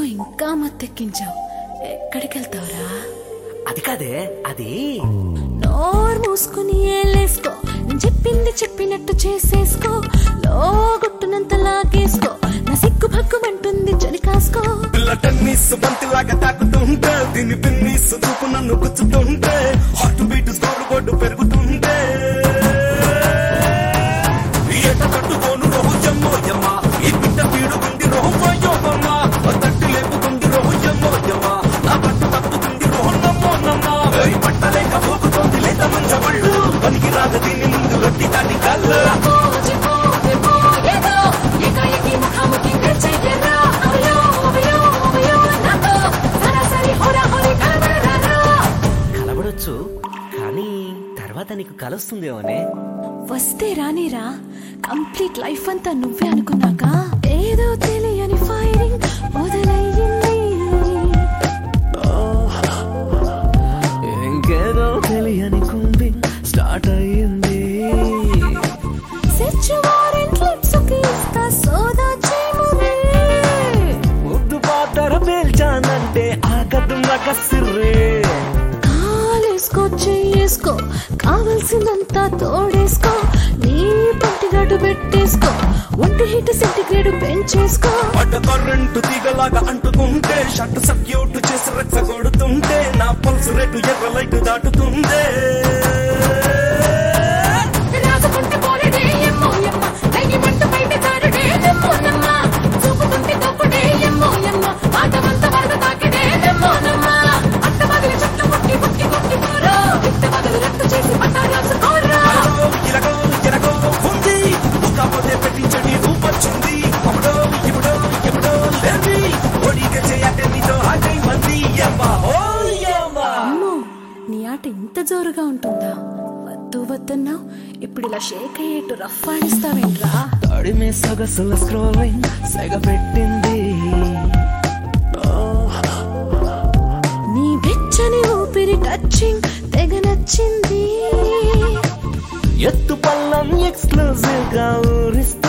ఇంకా మత్తెక్కించావు ఎక్కడికి వెళ్తావురా అది కాదే అది నోరు మూసుకుని ఏలేసుకో నేను చెప్పింది చెప్పినట్టు చేసేసుకో లోగుట్టునంత లాగేసుకో నా సిగ్గు భగ్గుమంటుంది చలి కాసుకో పిల్ల టెన్నిస్ బంతిలాగా తాకుతుంటే దీని పిన్నిస్ చూపు నన్ను గుచ్చుతుంటే హార్ట్ బీట్ స్కోర్ బోర్డు పెరుగుతుంటే ఎట కట్టుకోను రోహు జమ్మో యమ్మ ఈ బిడ్డ పీడుకుంది రోహు పోయోమమ్మ తట్టు లేపుకుంది రోహు జమ్మో యమ్మ నా పట్టు తప్పుతుంది రోహు నమ్మో నమ్మ ఈ పట్టలేక పోకుతోంది లేత మంచ బళ్ళు పనికి రాద దీని ముందు రొట్టి దాటి కళ్ళు కలబడొచ్చు కానీ తర్వాత నీకు కలుస్తుందేమోనే వస్తే రానిరా కంప్లీట్ లైఫ్ అంతా నువ్వే అనుకున్నాక ఏదో తెలియని ఫైరింగ్ మొదలయ్యింది ఇంకేదో తెలియని కుంది స్టార్ట్ అయ్యింది సెర్చ్ వారెంట్ లిప్స్ కి ఇస్తా సోదా చేయమురే ముద్దు పాతర పేల్చానంటే ఆగదు నగసిర్రే కాలేసుకో చెయ్యేసుకో కావలసిందంతా తోడేసుకో నీ పంటిగడ్డు పెట్టేసుకో ఒంటి హీట్ సెంటిగ్రేడ్ పెంచేసుకో పడ్డ కరెంటు తీగలాగా అంటుకుంటే షర్ట్ సర్క్యూట్ చేసి రెచ్చ కొడుతుంటే నా పల్స్ రేటు ఎర్ర లైట్ దాటుతుందే రాసుకుంటే పోలేడే ఎమ్మో ఎమ్మ కైకి మంట బయట జారుడే నెమ్మో నమ్మ చూపుకుంటే తప్పుడే ఎమ్మో ఎమ్మ ఆటమంత వరద తాకిడే నెమ్మో నమ్మ అట్ట బదులు చెట్ల పుట్టి పుట్టి కొట్టి పోరో ఇట్ట బదులు రట్టు చేసి పట్ట రాసుకోరా ఇలాగో ఇలాగో ఉంది కాకపోతే పెట్టించండి రూపొచ్చింది అప్పుడో ఇప్పుడో ఎప్పుడో లేవి ఒడిగా చేయటే నీతో ఆటై మంది యమ్మా ఓ యమ్మా అమ్మో నీ ఆట ఇంత జోరుగా ఉంటుందా వద్దు వద్దన్నావు ఇప్పుడు ఇలా షేక్ అయ్యేట్టు రఫ్ ఆడిస్తావేంట్రా తడిమే సొగసుల స్క్రోలింగ్ సెగ పెట్టింది నీ వెచ్చని ఊపిరి టచింగ్ తెగ నచ్చింది ఎత్తు పల్లం ఎక్స్క్లూజివ్ గా ఊరిస్తూ